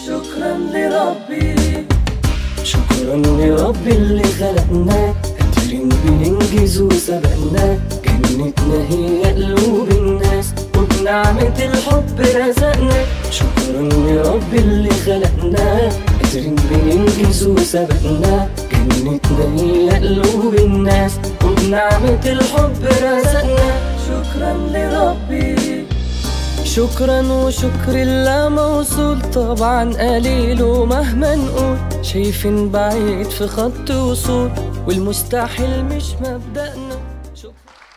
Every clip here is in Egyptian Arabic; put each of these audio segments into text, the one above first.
شكرا لربي شكرا لربي اللي خلقنا قادرين بننجز وسبقنا جنتنا هي قلوب الناس وبنعمة الحب رزقنا شكرا لربي اللي خلقنا قادرين بننجز وسبقنا جنتنا هي قلوب الناس وبنعمة الحب رزقنا شكرا لربي شكرا وشكر الله موصول طبعا قليل ومهما نقول شايفين بعيد في خط وصول والمستحيل مش مبدأنا شكرا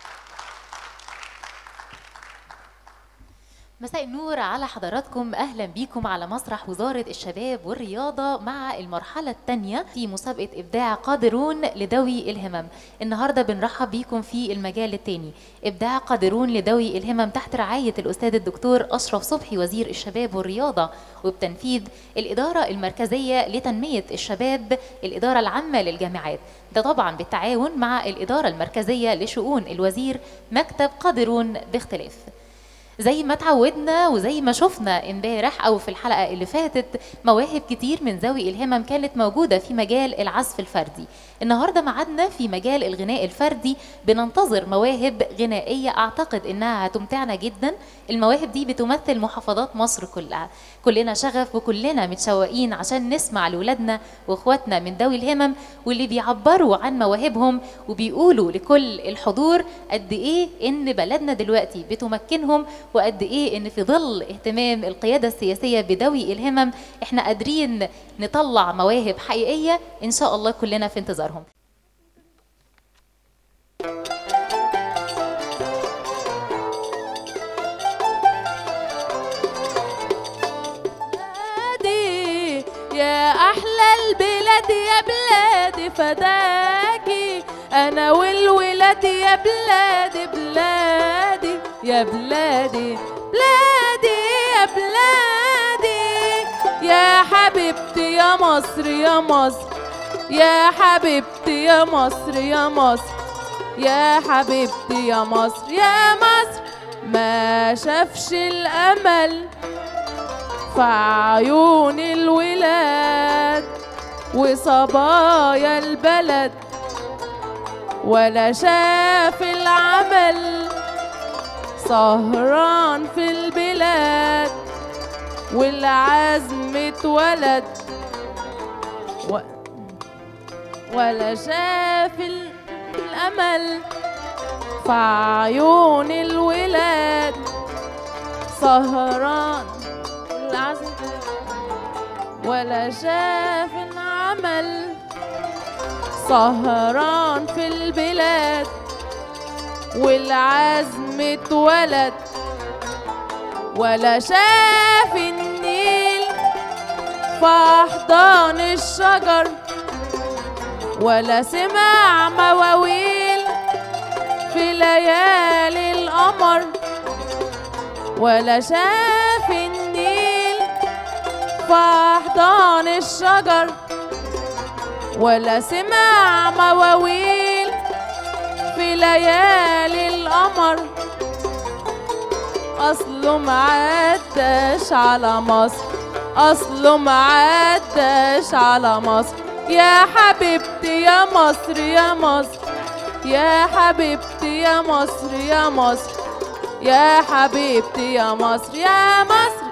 مساء النور على حضراتكم اهلا بيكم على مسرح وزاره الشباب والرياضه مع المرحله الثانيه في مسابقه ابداع قادرون لذوي الهمم النهارده بنرحب بيكم في المجال الثاني ابداع قادرون لذوي الهمم تحت رعايه الاستاذ الدكتور اشرف صبحي وزير الشباب والرياضه وبتنفيذ الاداره المركزيه لتنميه الشباب الاداره العامه للجامعات ده طبعا بالتعاون مع الاداره المركزيه لشؤون الوزير مكتب قادرون باختلاف زي ما اتعودنا وزي ما شفنا امبارح او في الحلقه اللي فاتت مواهب كتير من ذوي الهمم كانت موجوده في مجال العزف الفردي النهارده معادنا في مجال الغناء الفردي بننتظر مواهب غنائيه اعتقد انها هتمتعنا جدا المواهب دي بتمثل محافظات مصر كلها كلنا شغف وكلنا متشوقين عشان نسمع لاولادنا واخواتنا من ذوي الهمم واللي بيعبروا عن مواهبهم وبيقولوا لكل الحضور قد ايه ان بلدنا دلوقتي بتمكنهم وقد ايه ان في ظل اهتمام القياده السياسيه بذوي الهمم احنا قادرين نطلع مواهب حقيقيه ان شاء الله كلنا في انتظارهم بلادي يا احلى البلاد يا بلادي فداكي انا والولاد يا بلادي بلادي يا بلادي بلادي يا بلادي يا حبيبتي يا مصر يا مصر يا حبيبتي يا مصر يا مصر يا حبيبتي يا مصر يا مصر ما شافش الامل في عيون الولاد وصبايا البلد ولا شاف العمل سهران في البلاد والعزم اتولد و... ولا شاف ال- الأمل في عيون الولاد سهران العزم ولا شاف العمل سهران في البلاد والعزم اتولد ولا شاف النيل في أحضان الشجر ولا سمع مواويل في ليالي القمر ولا شاف النيل في أحضان الشجر ولا سمع مواويل في ليالي القمر أصله معداش على مصر أصله معداش على مصر يا حبيبتي يا مصر يا مصر يا حبيبتي يا مصر يا مصر يا حبيبتي يا مصر يا مصر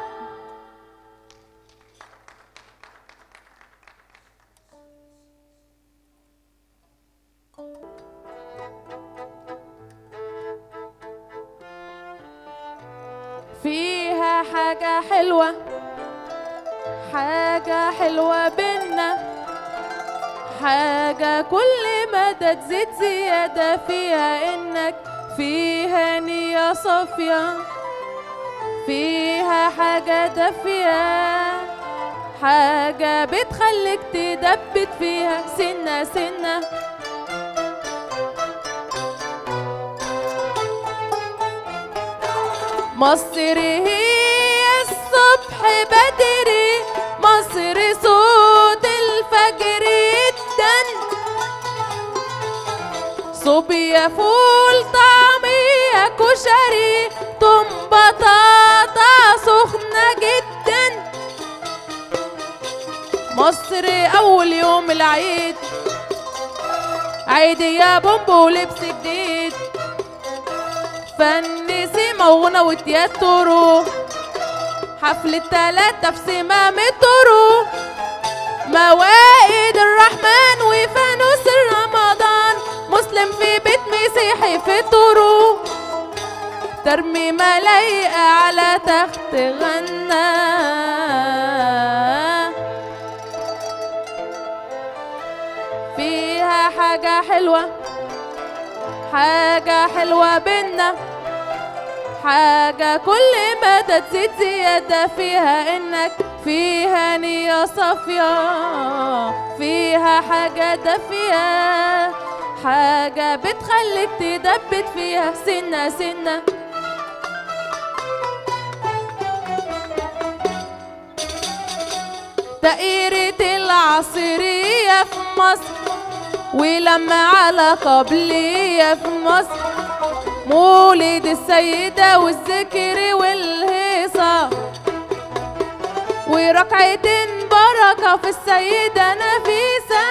فيها حاجة حلوة حاجة حلوة بينا حاجة كل مدى تزيد زيادة فيها إنك فيها نية صافية فيها حاجة دافية حاجة بتخليك تدبت فيها سنة سنة مصر هي الصبح بدري مصر صوت الفجر الدن صوبيا فول طعمية كشري توم بطاطا سخنة جدا مصر أول يوم العيد عيد يا بومبو ولبس جديد فن سيما وغنى وتياترو حفلة تلاتة في سمام الطرو موائد الرحمن وفانوس رمضان مسلم في بيت مسيحي في الطرو ترميمة لايقة على تخت غنى فيها حاجة حلوة حاجة حلوة بينا حاجة كل ما تزيد زيادة فيها إنك فيها نية صافية فيها حاجة دافية حاجة بتخليك تدبت فيها سنة سنة دائرة العصرية في مصر ولما على قبلية في مصر مولد السيدة والذكر والهيصة وركعتين بركة في السيدة نفيسة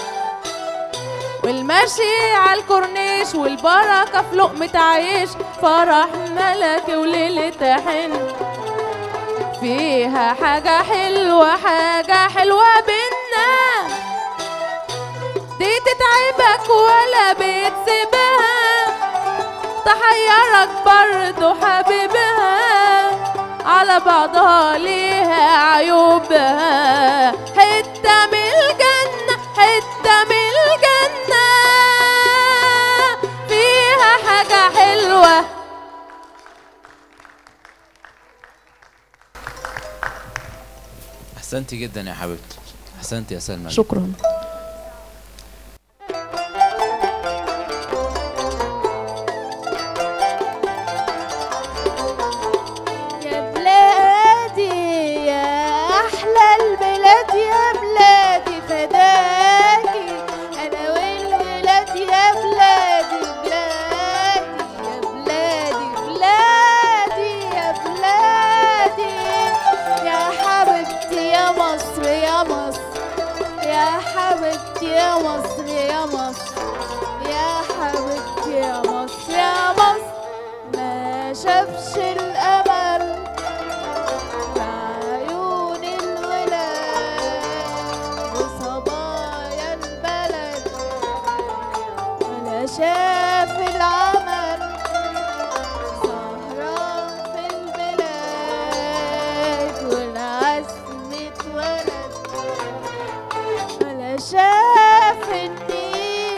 والمشي على الكورنيش والبركة في لقمة عيش فرح ملكي وليلة حن فيها حاجة حلوة حاجة حلوة بينا دي تتعبك ولا بتسيبها تحيرك برضو حبيبها على بعضها ليها عيوبها حتة من الجنة حتة من الجنة فيها حاجة حلوة احسنتي جدا يا حبيبتي احسنتي يا سلمى شكرا يا بلادي يا أحلى البلاد يا بلادي فداكي أنا والولاد يا بلادي بلادي يا بلادي بلادي يا بلادي يا حبيبتي يا مصر يا مصر يا حبيبتي يا مصر يا مصر يا حبيبتي يا مصر يا مصر ما شافش الأمل بعيون الولاد وصبايا البلد ولا شاف العمل سهران في البلاد ولا عزمة ولد ولا شاف النيل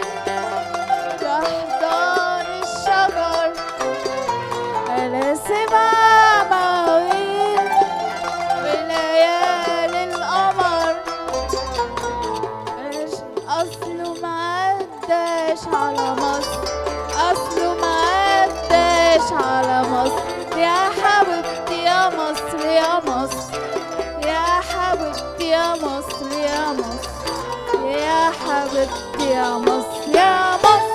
كحضان الشجر أنا سمع مواويل بليالي القمر أش- أصله معداش على مصر أصله معداش على مصر يا حبيبتي يا مصر يا مصر يا حبيبتي يا مصر يا مصر يا حبيبتي يا مصر يا مصر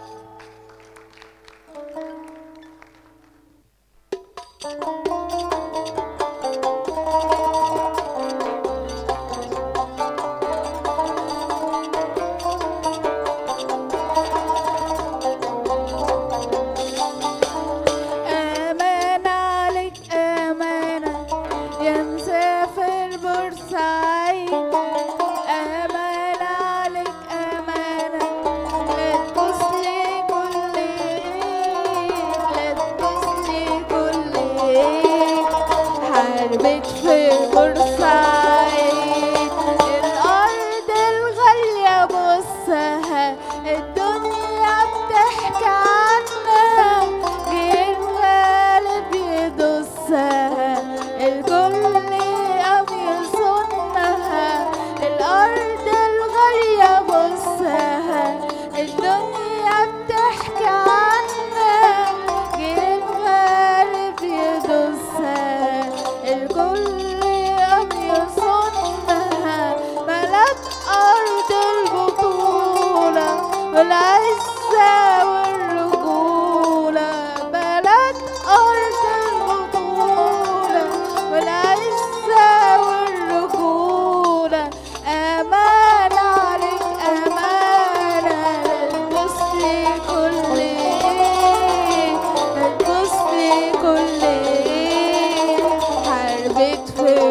أمانة عليك أمانة يا مسافر بورسعيد أمانة عليك أمانة لا تكون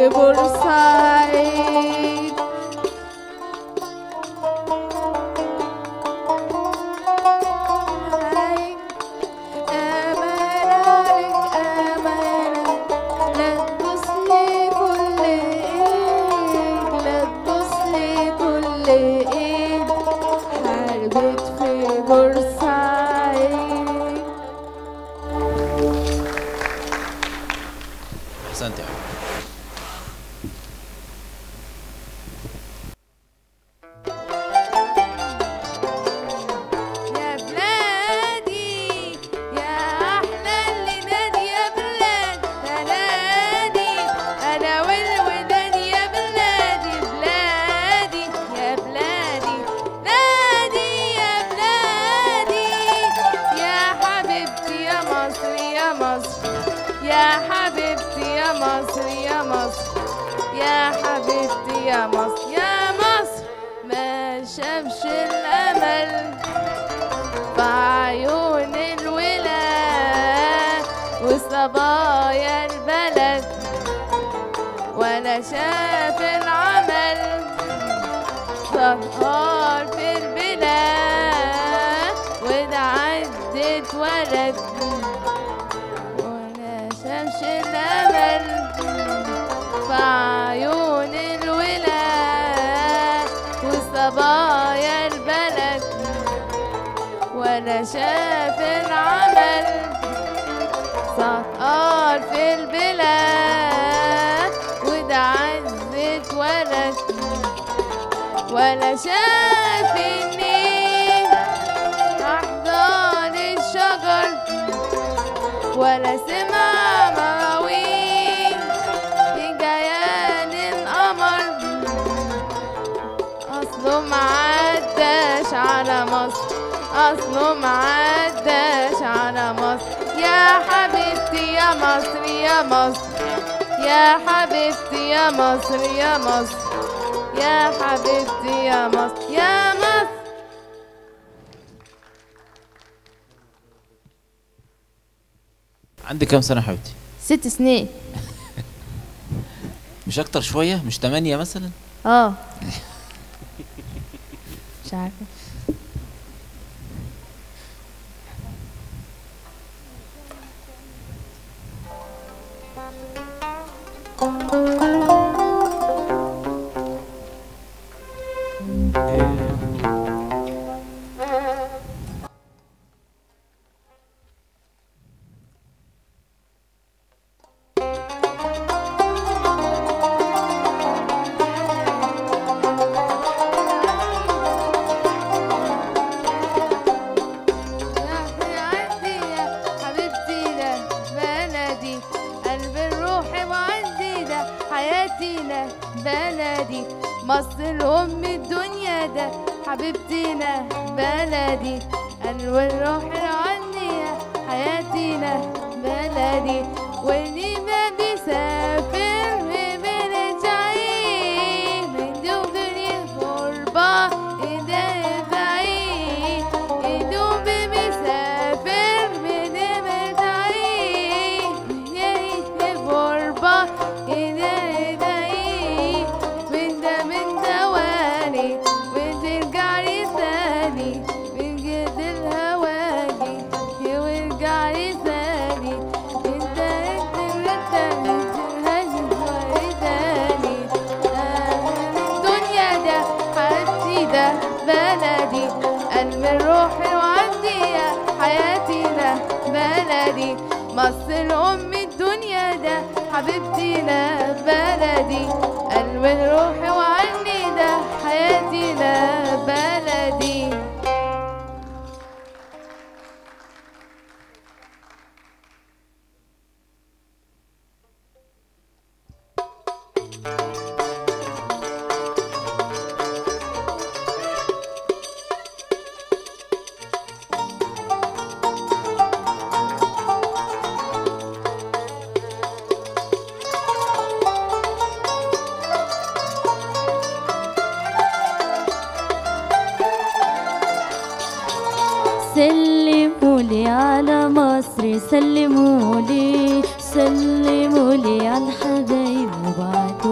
في بورسعيد عليك أمان عليك أمانة لا تبص لي كل إيد لا تبص لي كل إيد حاربت في بورسعيد احسنت يا حبيبتي يا بلادي يا أحلى اللي نادي يا بلاد بلادي أنا والوداد يا بلادي بلادي يا بلادي نادي يا بلادي يا حبيبتي يا مصر يا مصر يا حبيبتي يا مصر يا مصر يا حبيبتي يا مصر يا مصر ما شافش الأمل في عيون الولاد وصبايا البلد ولا شاف العمل سهر في البلاد وده عدة ولد ولا شافش الأمل في عيون الولاد وصبايا البلد ولا شاف العمل سهر في البلاد وده عزة ولد ولا شاف النيل أحضان الشجر ولا سمع مواويل جيان القمر أصله معداش على مصر أصله معداش على مصر يا حبيبتي يا مصر يا مصر يا حبيبتي يا مصر يا مصر يا حبيبتي يا مصر يا مصر عندك كام سنه يا حبيبتي ست سنين مش اكتر شويه مش تمانية مثلا اه مش عارفة يا عندي يا حبيبتي ده بلدي قلب الروح وعندي ده حياتي ده بلدي مصر الأم الدنيا ده حبيبتي ده بلدي قلب الروح وعندي ده حياتي ده بلدي واللي ما بيسافر ببلد من دغري الغربة إيديه بعيد يدوب مسافر من بعيد يعيش في غربة إيديه بعيد من ده من دواني وترجع لي ثاني من جد الهواني ويرجع لي ثاني انت انت انت هاجم ورداني الدنيا ده حياتي ده بلدي قلب الروح وعندي يا حياتي ده بلدي مصر الأم الدنيا ده حبيبتي ده بلدي قلب الروح وعني ده حياتي ده بلدي سلموا لي على مصر سلموا لي سلموا لي على الحبايب وبعد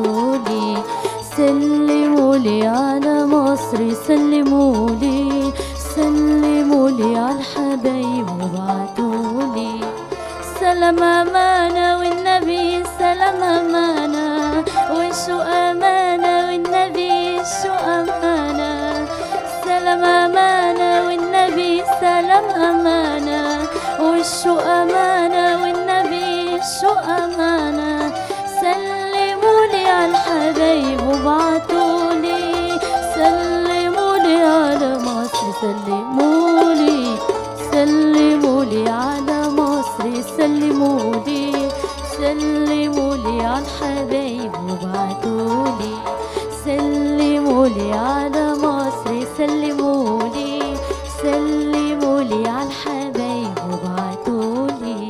سلموا لي على مصر سلموا لي سلموا لي على الحبايب وبعتوا لي سلام أمانة والنبي سلام أمانة وشو أمانة والنبي شو أمانة سلام أمانة والنبي سلام أمانة وشو أمانة والنبي شو أمانة سلموا لي على الحبايب وبعتوا لي سلموا لي على مصر سلموا لي سلموا لي على مصر سلموا لي سلموا لي على الحبايب وبعتوا لي سلموا لي على مصر سلموا لي سلموا لي على الحبايب وبعتوا لي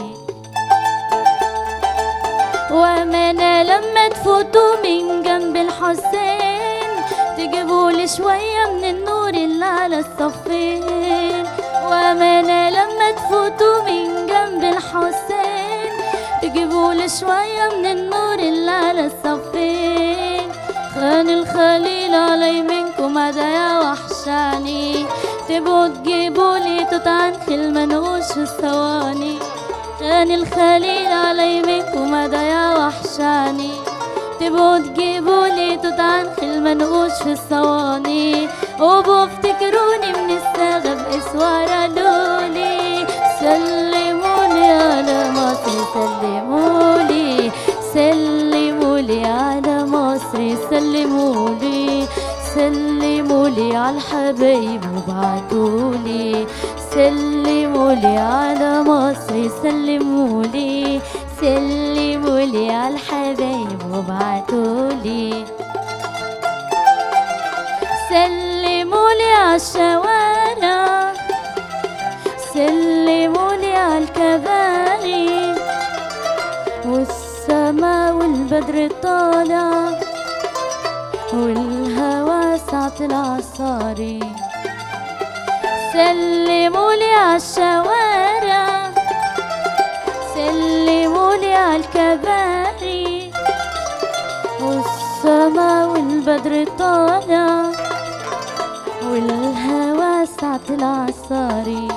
وامانة لما تفوتوا من جنب الحسين تجيبوا لي شوية من النور اللي على الصفين وامانة لما تفوتوا من جنب الحسين تجيبوا لي شوية من النور اللي على الصفين خان الخليل علي منكم هدايا وحشاني تبقوا تجيبوا لي توت عنخ المنقوش في الثواني كان الخليل علي منكم هدايا وحشاني تبقوا تجيبوا لي توت عنخ المنقوش في الصواني وبفتكروني من الصاغة بإسوارة لولي سلموني على مصر سلمولي سلمولي على مصر سلمولي سلمولي على الحبايب وبعتولي سلمولي على مصر سلمولي سلمولي على الحبايب وبعتولي سلمولي على الشوارع سلمولي على الكباري والسما والبدر طالع والهوى ساعة العصاري سلمولي على الشوارع سلمولي على الكباري والسما والبدر طالع والهوى ساعة العصاري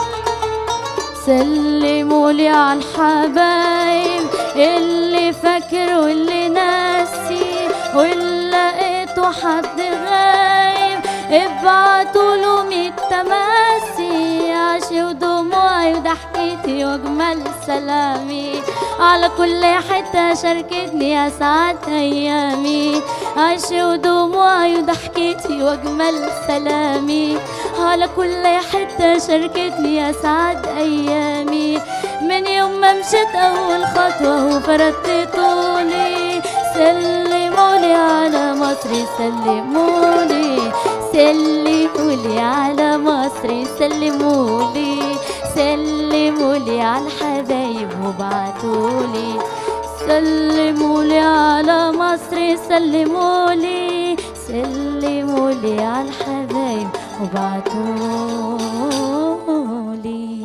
سلمولي على الحبايب اللي فاكر واللي ناسي واللي لقيته حد غايب ابعتوا له ميت تماسي عاشي ودموعي وضحكتي واجمل سلامي على كل حتة شاركتني اسعد ايامي عاشي ودموعي وضحكتي واجمل سلامي على كل حتة شاركتني اسعد ايامي من يوم ما مشيت اول خطوة وفردت طولي سلمولي على مصر سلمولي سلمولي على مصر سلمولي سلمولي على الحبايب وبعتولي سلمولي على مصر سلمولي سلمولي على الحبايب وبعتولي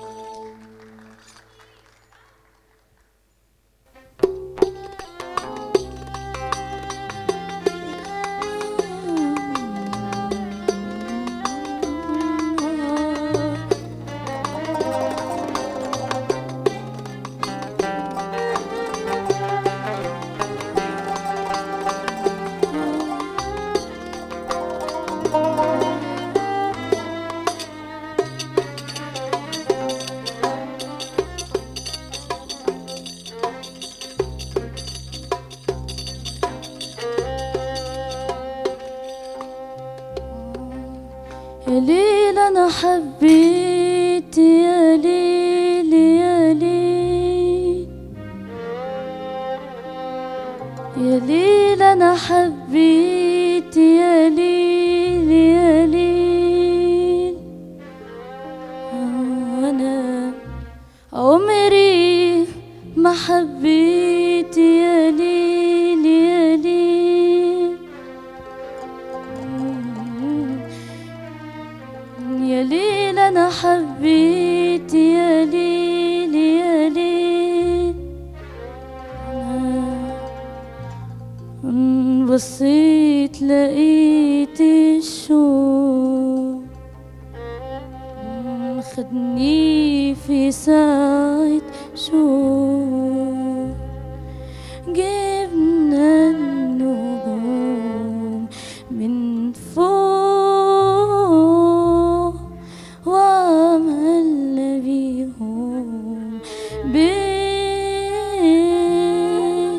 يا ليل انا حبيت يا ليل يا ليل يا ليل انا حبيت يا ليل يا ليل انا عمري ما حبيت يا ليل يا ليل يا ليل انا حبيت يا ليل يا ليل بصيت لقيت الشوق خدني في ساعة شوق جبنا النجوم من فوق وعملنا بيهم بيت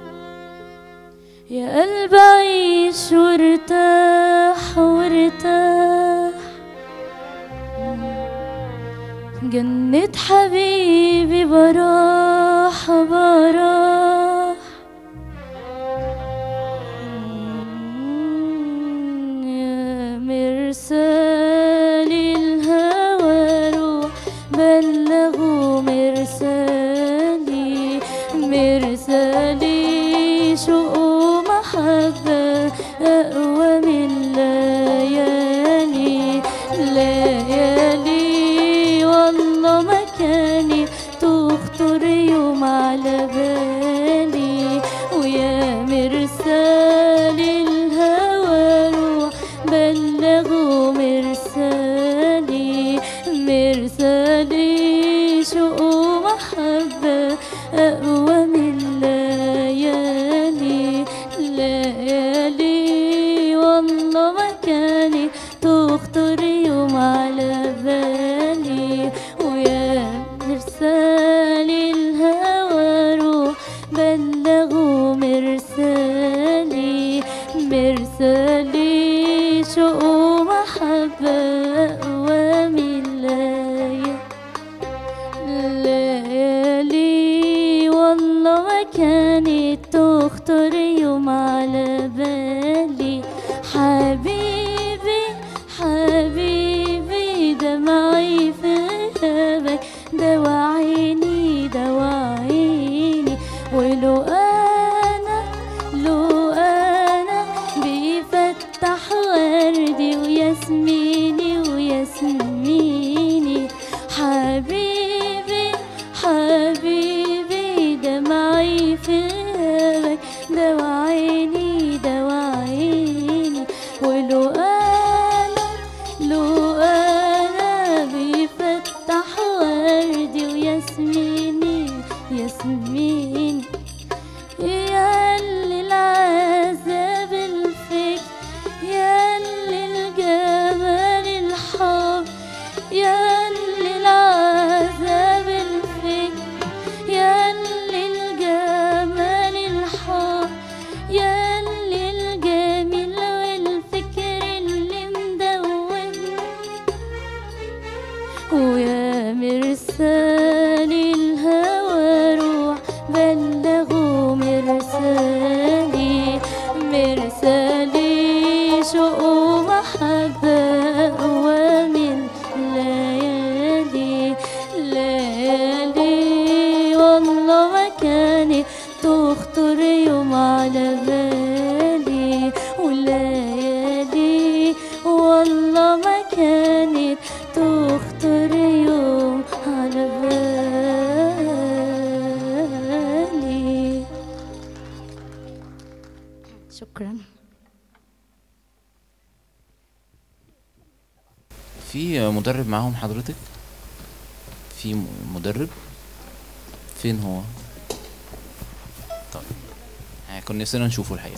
يا قلب عيش وارتاح وارتاح جنة حبيبي براح براح يا مرسال الهوى روح بلغوا مرسالي مرسالي شوق محبة أقوى من ليالي ليالي والله ما كانت تخطر يوم على بالي ويا مرسال الهوى روح بلغوا مرسالي مرسالي شوق محبة أقوى من ليالي ليالي والله ما كانت تخطر يوم على بالي ويا مرسال الهوى روح بلغوا مرسالي مرسالي شوق محبة أقوى من ليالي ليالي والله ما كانت تخطر يوم على بالي حبيبي حبيبي دمعي في غيابك دوا عيني دوا عيني ولو انا لو انا بيفتح وردي وياسميني وياسميني حبيبي حبيبي دمعي في غيابك دوا عيني دوا عيني ولو انا لو انا بيفتح وردي وياسميني ياسميني يا اللي العذاب الفكر يا اللي الجمال الحب يا اللي العذاب الفكر يا اللي الجمال الحب يا اللي الجميل والفكر اللي مدوبني ويا مرسال الهوى روح بلغوا مرسالي مرسالي شوق محبة أقوى من ليالي ليالي والله ما كانت تخطر يوم على بالي وليالي والله ما كانت تخطر يوم على بالي شكرا في مدرب معاهم حضرتك في م- مدرب فين هو طيب يعني كنا نفسنا نشوفه الحقيقة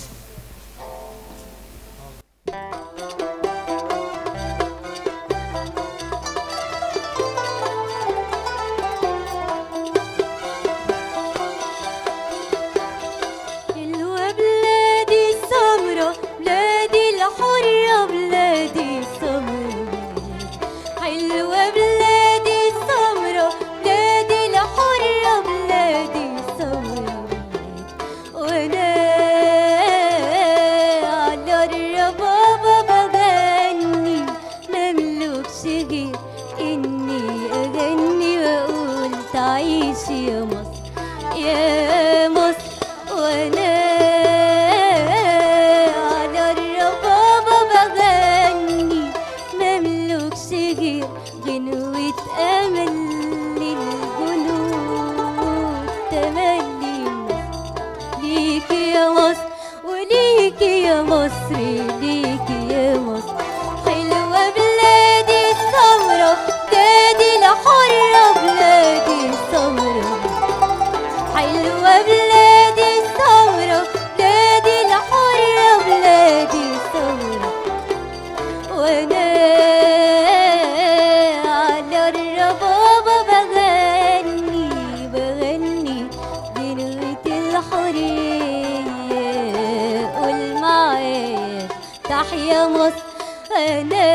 حلوة بلادي السمرة بلادي الحرة بلادي السمرة حلوة بلادي السمرة بلادي الحرة بلادي السمرة وانا ليكي يا مصر ليكي يا مصر حلوة بلادي السمرة بلادي الحرة بلادي السمرة حلوة بلادي السمرة بلادي الحرة بلادي السمرة وانا على الربابة بغني بغني غنوة الحرية قول معايا تحيا مصر انا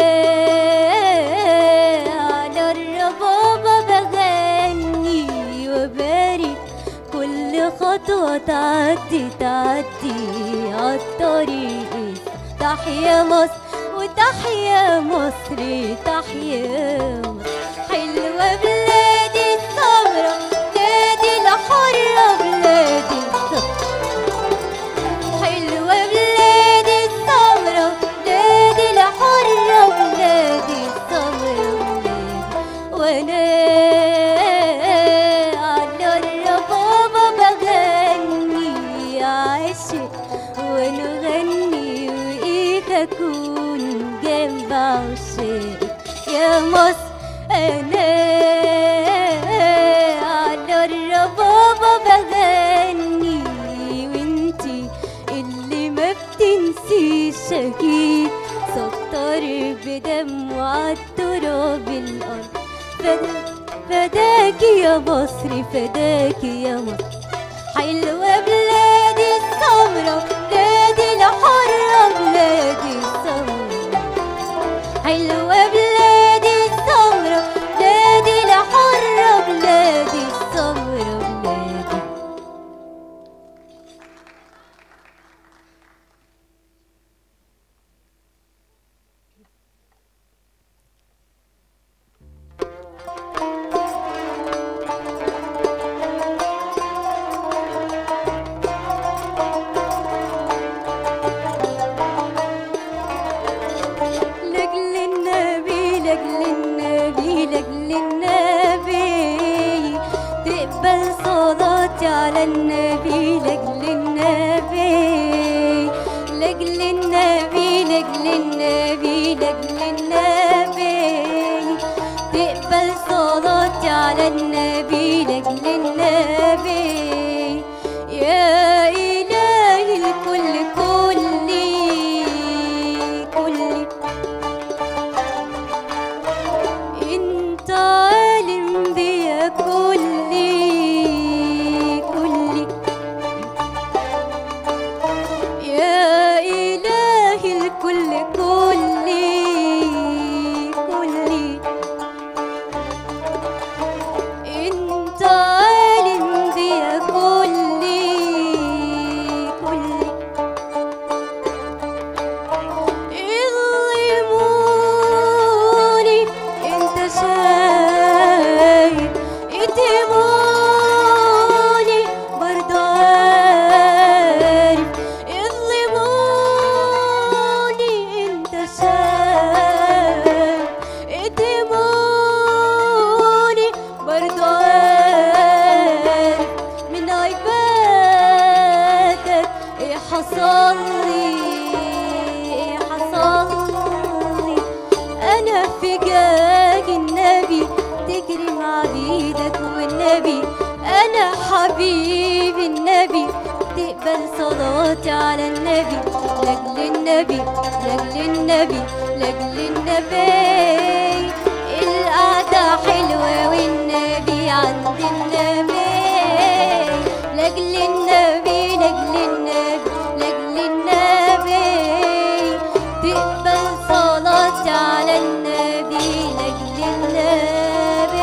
على الربابة بغني وبارك كل خطوة تعدي تعدي عالطريق تحيا مصر وتحيا مصر تحيا مصر حلوة بلادي السمرة بلادي الحرة بلادي السمرة حلوة بلادي السمرة بلادي الحرة بلادي السمرة بلادي وانا على الربابة بغني عاشق ونغني وإيك أكون جنب عشاق يا مصر أنا على الربابة بغني وانتي اللي ما بتنسيش أكيد سطر بدم عالتراب الأرض فدا- فداكي يا مصر فداكي يا مصر حلوة بلادي السمرة بلادي الحرة بلادي السمرة حلوة بلادي السمرة بلادي الحرة بلادي السمرة بلادي لجل النبي لجل النبي لجل النبي تقبل صلاتي على النبي لجل النبي لجل النبي لجل النبي لجل النبي تقبل صلاتي على النبي لجل النبي يا إلهي الكل كلي كلي انت عالم بيا كلي كلي يا إلهي الكل كلي كلي انت عالم بيا كلي كلي يظلموني انت شايف يتهموني برضه عارف يظلموني انت شايف يتهموني برضه عارف من عبادك ايه حصل لي ايه حصل لي انا في جاج النبي تكرم عبيدك والنبي انا حبيب النبي تقبل صلاتي على النبي لاجل النبي لاجل النبي لاجل النبي القعدة حلوة والنبي عند النبي لاجل النبي لاجل النبي لاجل النبي تقبل صلاتي على النبي لاجل النبي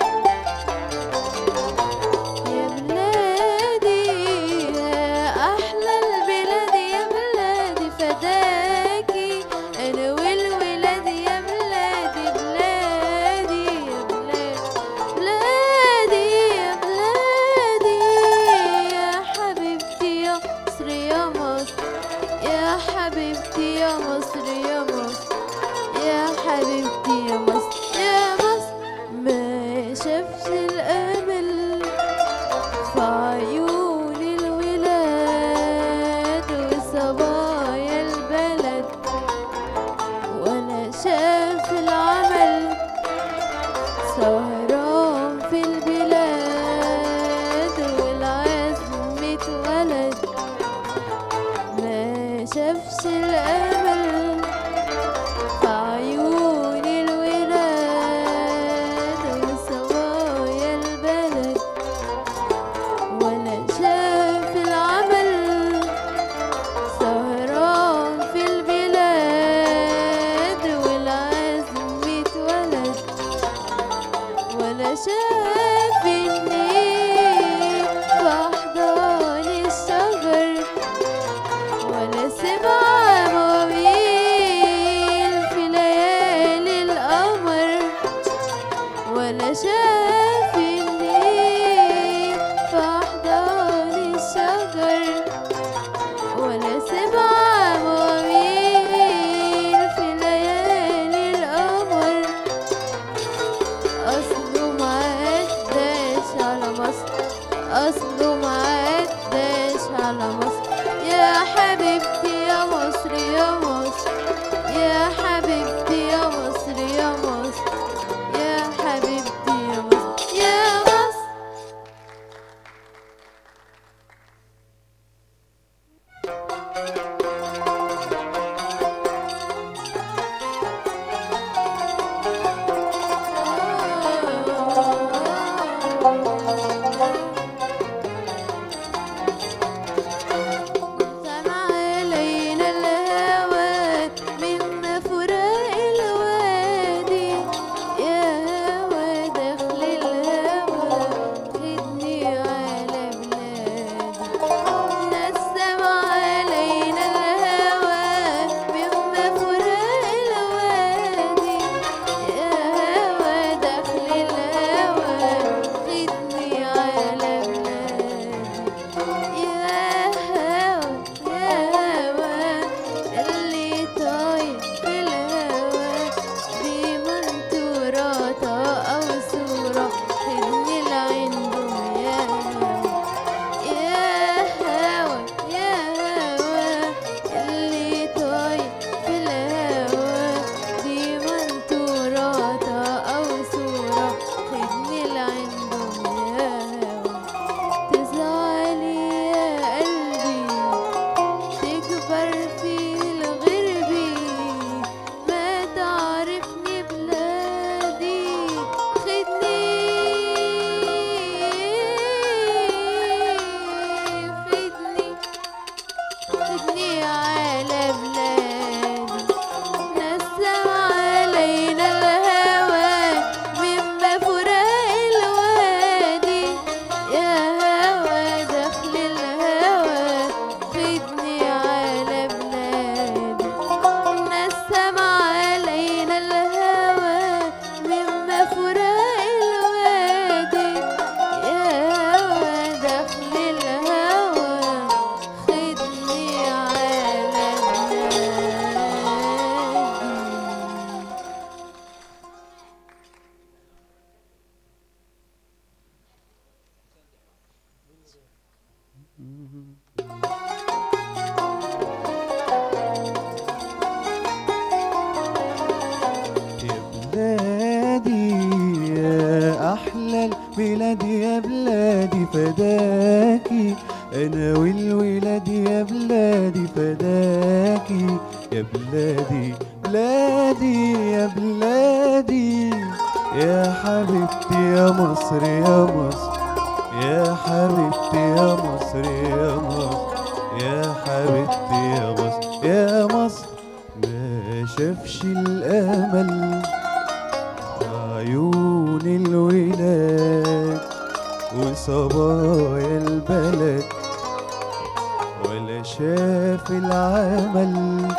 يا بلادي حبيبتي يا مصر يا مصر يا حبيبتي يا مصر يا مصر ما شافش الأمل في عيون الولاد وصبايا البلد ولا شاف العمل سهران في البلاد والعزم اتولد ما شافش الأمل في عيون الولاد وصبايا البلد ولا شاف العمل سهران في البلاد والعزم اتولد ولا شاف النيل في أحضان الشجر ولا سمع مواويل في ليالي القمر ولا شاف النيل في أحضان الشجر ولا سمع مواويل في ليالي القمر أصله معداش على مصر أصله معداش على مصر يا حبيبتي يا مصر يا مصر يا حبيبتي يا مصر يا مصر يا حبيبتي يا مصر يا مصر سمع علينا الهوى من فراق الوادي يا هوى دخل الهوى خدني على بلادي نسم علينا الهوى من فراق الوادي يا هوى دخل الهوى خدني على بلادي يا هوا يا هوا اللي طاير في الهوا بمنطورات أو صورة خدني لعنده يا هوا يا هوا يا هوا اللي طاير في الهوا بمنطورات أو صورة خدني لعنده يا هوا تزعلي يا قلبي تكبر في الغربي ما تعرفني بلادي خدني خدني خدني على بلادي نسم علينا الهوى من فراق الوادي يا هوى دخل الهوى خدني على بلادي نسم علينا الهوى من فراق الوادي يا هوى دخل الهوى خدني على بلادي يا بلادي يا أحلى البلاد يا بلادي فداكي أنا والولاد يا بلادي فداكي يا بلادي بلادي يا بلادي يا حبيبتي يا مصر يا مصر يا حبيبتي يا مصر يا مصر يا حبيبتي يا مصر يا مصر ما شافش الأمل عيون الولاد وصبايا البلد ولا شاف العمل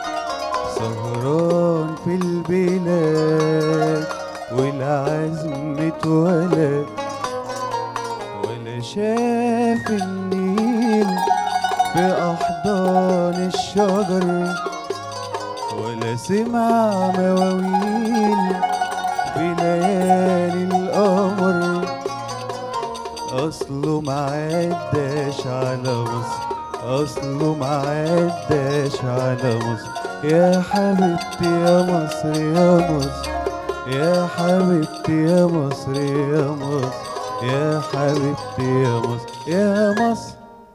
سهران في البلاد والعزم اتولد ولا شاف النيل في أحضان الشجر ولا سمع مواويل في ليالي القمر أصله معداش على مصر أصله معداش على مصر يا حبيبتي يا مصر يا مصر يا حبيبتي يا مصر يا مصر يا حبيبتي يا مصر يا مصر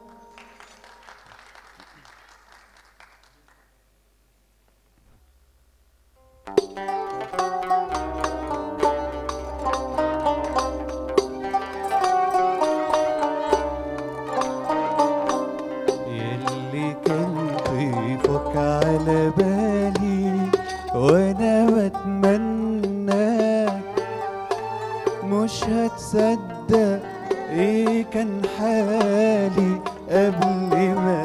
يلي كان ضيفك على بالي وانا بتمناك مش هتصدق ايه كان حالي قبل ما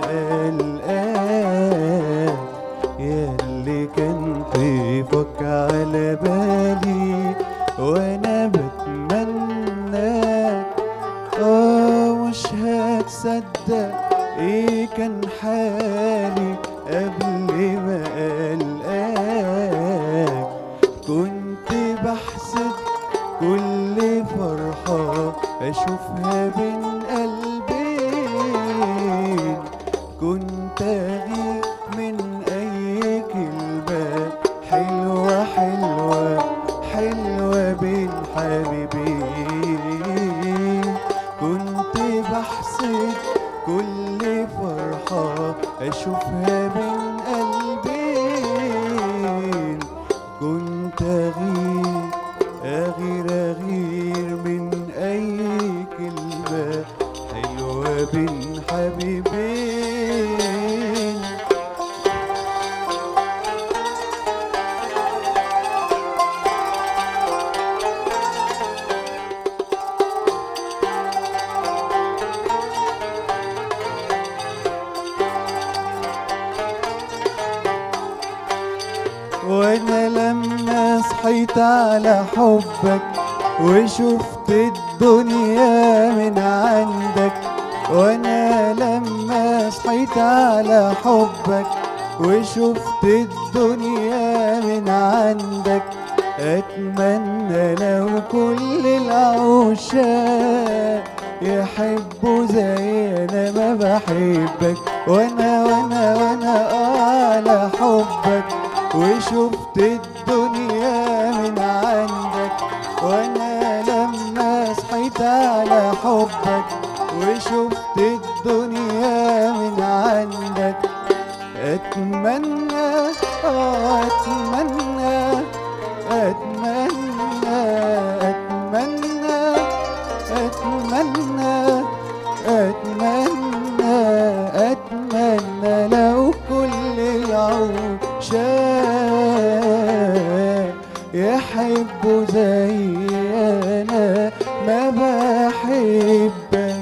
القاك يلي كان ضيفك على بالي وانا بتمناك اه مش هتصدق ايه كان حالي قبل ما القاك كنت بحسد كل فرحة أشوفها بين قلبين كنت أغير من أي كلمة حلوة حلوة حلوة بين حبيبين كنت بحسد كل فرحة أشوفها بين قلبين كنت أغير أغير أغير من أي كلمة حلوة بين حبيبين وانا لما صحيت على حبك وشفت الدنيا من عندك وانا لما صحيت على حبك وشفت الدنيا من عندك اتمنى لو كل العشاق يحبوا زي انا ما بحبك وانا وانا وانا على حبك وشفت الدنيا من عندك وانا لما صحيت على حبك وشفت الدنيا من عندك اتمنى آه، اتمنى اتمنى اتمنى اتمنى اتمنى اتمنى لو كل العشاق يحبوا زي انا ما بحبك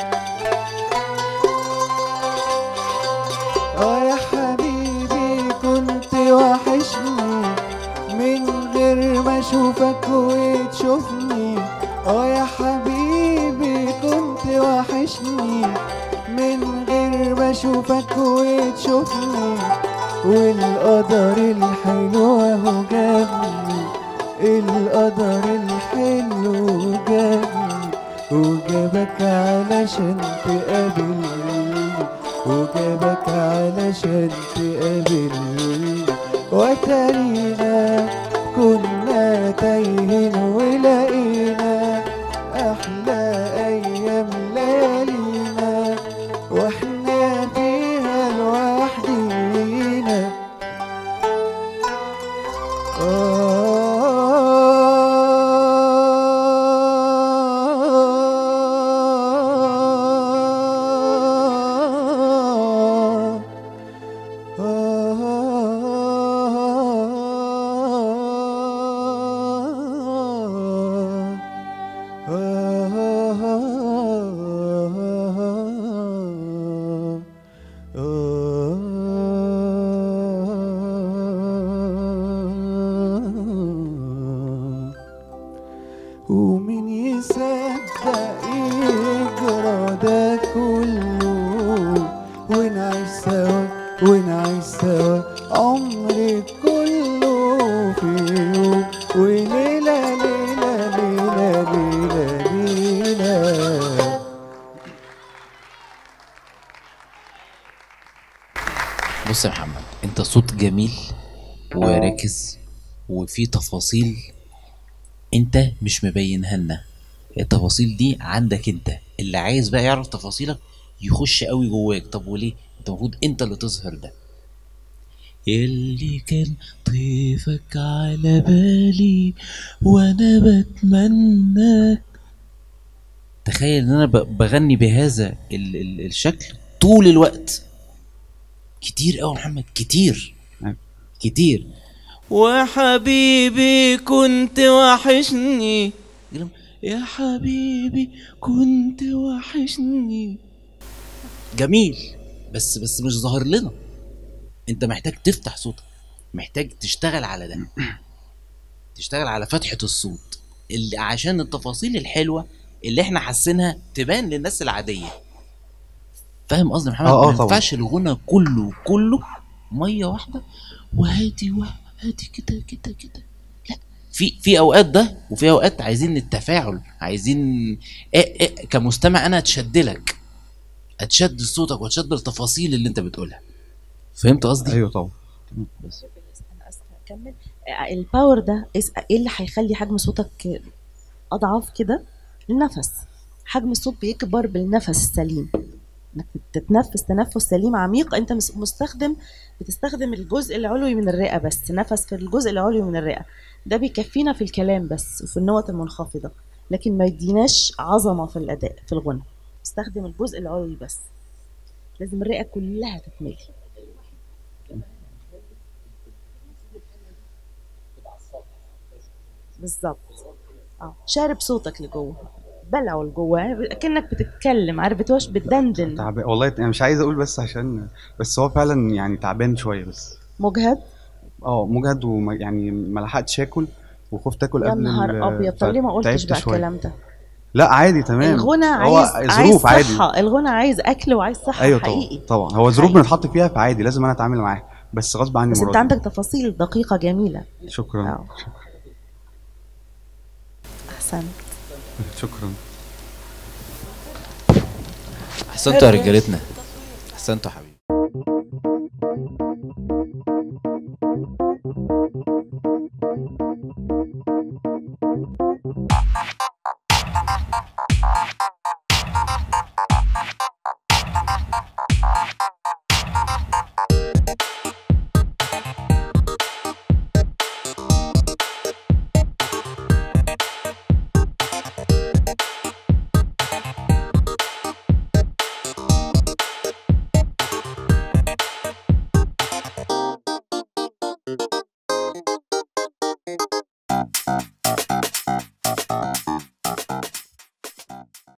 اه يا حبيبي كنت وحشني من غير ما اشوفك وتشوفني اه يا حبيبي كنت وحشني من غير ما اشوفك وتشوفني والقدر الحلو اهو جابني القدر الحلو جابني وجابك علشان تقابلني وجابك علشان تقابلني وترينا كنا تايهين ولقينا احلى ايام ليالينا واحنا فيها لوحدينا آه عمري كله في يوم وليلة ليلة ليلة ليلة ليلة بص يا محمد انت صوت جميل وراكز وفي تفاصيل انت مش مبينها لنا التفاصيل دي عندك انت اللي عايز بقى يعرف تفاصيلك يخش قوي جواك طب وليه انت المفروض انت اللي تظهر ده اللي كان طيفك على بالي وانا بتمنى تخيل ان انا ب- بغني بهذا ال ال الشكل طول الوقت كتير قوي محمد كتير أيوة. كتير وحبيبي كنت وحشني يا حبيبي كنت وحشني جميل بس بس مش ظاهر لنا انت محتاج تفتح صوتك محتاج تشتغل على ده تشتغل على فتحة الصوت اللي عشان التفاصيل الحلوة اللي احنا حاسينها تبان للناس العادية فاهم قصدي يا محمد آه، آه، ما طبعا. ينفعش الغنى كله كله مية واحدة وهادي وهادي كده كده كده لا في في اوقات ده وفي اوقات عايزين التفاعل عايزين إيه إيه كمستمع انا اتشد لك اتشد لصوتك واتشد التفاصيل اللي انت بتقولها فهمت قصدي؟ ايوه طبعا بس. انا اسفه اكمل آه، الباور ده إس- ايه اللي هيخلي حجم صوتك اضعف كده النفس حجم الصوت بيكبر بالنفس السليم انك تتنفس تنفس سليم عميق انت مس- مستخدم بتستخدم الجزء العلوي من الرئه بس نفس في الجزء العلوي من الرئه ده بيكفينا في الكلام بس وفي النوت المنخفضه لكن ما يديناش عظمه في الاداء في الغنى استخدم الجزء العلوي بس لازم الرئه كلها تتملي بالظبط اه شارب صوتك لجوه بلعه لجوه كأنك بتتكلم عارف بتوش بتدندن تعبان والله انا مش عايز اقول بس عشان بس هو فعلا يعني تعبان شويه بس مجهد اه مجهد وما يعني ما لحقتش اكل وخفت اكل يا قبل ال- نهار ابيض طب ليه ما قلتش فتعبت بقى شوية. الكلام ده لا عادي تمام الغنى هو عايز عايز ظروف عادي صحه الغنى عايز اكل وعايز صحه ايوه طبعا حقيقي طبعا هو ظروف حقيقي. بنتحط فيها فعادي لازم انا اتعامل معاها بس غصب عني بس المرة انت دي. عندك تفاصيل دقيقه جميله شكرا اه احسنت شكرا احسنتوا يا رجالتنا احسنتوا يا حبيبي